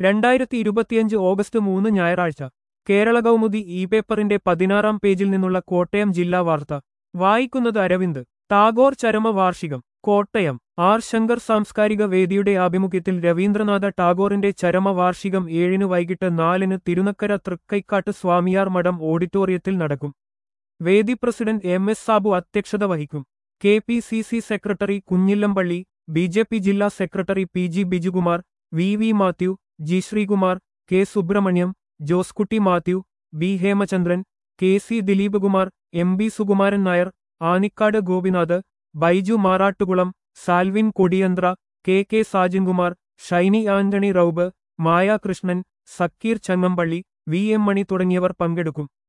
രണ്ടായിരത്തി ഇരുപത്തിയഞ്ച് ഓഗസ്റ്റ് മൂന്ന് ഞായറാഴ്ച കേരള കൗമുദി ഇ പേപ്പറിന്റെ പതിനാറാം പേജിൽ നിന്നുള്ള കോട്ടയം ജില്ലാ വാർത്ത വായിക്കുന്നത് അരവിന്ദ് ടാഗോർ ചരമ വാർഷികം കോട്ടയം ആർ ശങ്കർ സാംസ്കാരിക വേദിയുടെ ആഭിമുഖ്യത്തിൽ രവീന്ദ്രനാഥ ടാഗോറിന്റെ ചരമ വാർഷികം ഏഴിന് വൈകിട്ട് നാലിന് തിരുനക്കര തൃക്കൈക്കാട്ട് സ്വാമിയാർ മഠം ഓഡിറ്റോറിയത്തിൽ നടക്കും വേദി പ്രസിഡന്റ് എം എസ് സാബു അധ്യക്ഷത വഹിക്കും K P C C secretary Kunjillampally B J P ജില്ലാ സെക്രട്ടറി P G Bijukumar V V Mathew G Sreekumar K Subrahmanyam Josekutty Mathew B Hemachandran K C Dileep Kumar M B Sukumaran Nair Anikkad Gopinath Baiju Marattukulam Salvin Kodiyanthra K K Sajankumar Shiny Antony Rauf Maya Krishnan Zakir Changampally V M Mani തുടങ്ങിയവർ പങ്കെടുക്കും